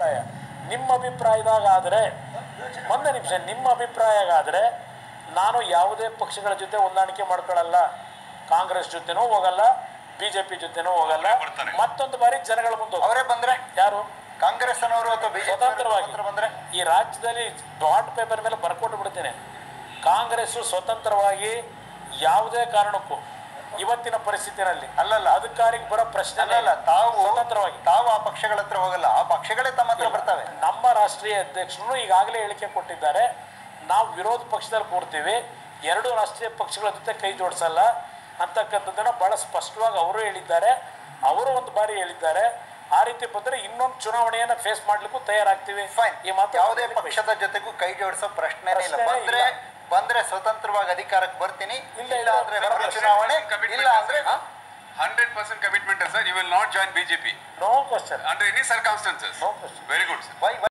ಅಭಿಪ್ರಾಯ ನಿಮ್ಮ ಅಭಿಪ್ರಾಯದಾಗ ಆದರೆ ಒಂದು ನಿಮಿಷ ನಿಮ್ಮ ಅಭಿಪ್ರಾಯಗಾದರೆ ನಾನು ಯಾವುದೇ ಪಕ್ಷಗಳ ಜೊತೆ ಹೊಂದಾಣಿಕೆ ಮಾಡ್ಕೊಳ್ಳಲ್ಲ ಕಾಂಗ್ರೆಸ್ ಜೊತೆನೂ ಹೋಗಲ್ಲ ಬಿಜೆಪಿ ಜೊತೆನೂ ಹೋಗಲ್ಲ ಬರ್ತಾರೆ. ಮತ್ತೊಂದು ಬಾರಿ ಜನಗಳ ಮುಂದೆ ಹೋಗ್ತಾರೆ. ಅವರೇ ಬಂದ್ರೆ ಯಾರು ಕಾಂಗ್ರೆಸ್ ಅನ್ನೋರು ಅಥವಾ ಬಿಜೆಪಿ ಸ್ವತಂತ್ರವಾಗಿ ಬಂದ್ರೆ ಈ ರಾಜ್ಯದಲ್ಲಿ ಡಾಟ್ ಪೇಪರ್ ಮೇಲೆ ಬರ್ಕೊಂಡು ಬಿಡ್ತೇನೆ ಕಾಂಗ್ರೆಸ್ಸು ಸ್ವತಂತ್ರವಾಗಿ ಯಾವುದೇ ಕಾರಣಕ್ಕೂ ಇವತ್ತಿನ ಪರಿಸ್ಥಿತಿನಲ್ಲಿ ಅಲ್ಲಲ್ಲ. ಅಧಿಕಾರಿಗೆ ಬರೋ ಪ್ರಶ್ನೆ ಅಲ್ಲಲ್ಲ ತಾವು ಸ್ವತಂತ್ರವಾಗಿ ತಾವು ಆ ಪಕ್ಷಗಳ ಹತ್ರ ಹೋಗಲ್ಲ ಆ ಪಕ್ಷಗಳೇ ತಮ್ಮ ಹತ್ರ ಬರ್ತವೆ ನಮ್ಮ ರಾಷ್ಟ್ರೀಯ ಅಧ್ಯಕ್ಷರು ಈಗಾಗಲೇ ಹೇಳಿಕೆ ಕೊಟ್ಟಿದ್ದಾರೆ ನಾವು ವಿರೋಧ ಪಕ್ಷದಲ್ಲಿ ಕೂರ್ತೀವಿ ಎರಡು ರಾಷ್ಟ್ರೀಯ ಪಕ್ಷಗಳ ಜೊತೆ ಕೈ ಜೋಡಿಸಲ್ಲ ಅಂತಕ್ಕಂಥದ್ದನ್ನು ಬಹಳ ಸ್ಪಷ್ಟವಾಗಿ ಅವರು ಹೇಳಿದ್ದಾರೆ ಅವರು ಒಂದು ಬಾರಿ ಹೇಳಿದ್ದಾರೆ ಆ ರೀತಿ ಬಂದರೆ ಇನ್ನೊಂದು ಚುನಾವಣೆಯನ್ನು ಫೇಸ್ ಮಾಡ್ಲಿಕ್ಕೂ ತಯಾರಾಗ್ತೀವಿ ಫೈನ್ ಈ ಮಾತು ಯಾವುದೇ ಪಕ್ಷದ ಜೊತೆಗೂ ಕೈ ಜೋಡಿಸೋ ಪ್ರಶ್ನೆನೇ ಇಲ್ಲ ಪ್ರಶ್ನೆನೇ ಬಂದ್ರೆ ಇಲ್ಲ. ಬಂದ್ರೆ ಸ್ವತಂತ್ರವಾಗಿ ಅಧಿಕಾರಕ್ಕೆ ಬರ್ತೀನಿ ಇಲ್ಲ, ಇಲ್ಲ ಇಲ್ಲ. ಅಂದ್ರೆ Sir, ಬರೋ hundred ಚುನಾವಣೆ percent commitment ಇಲ್ಲ ಇದೆ, ಅಂದ್ರೆ sir. Hundred percent commitment sir you will not join BJP no question under any circumstances No question. Very good sir Y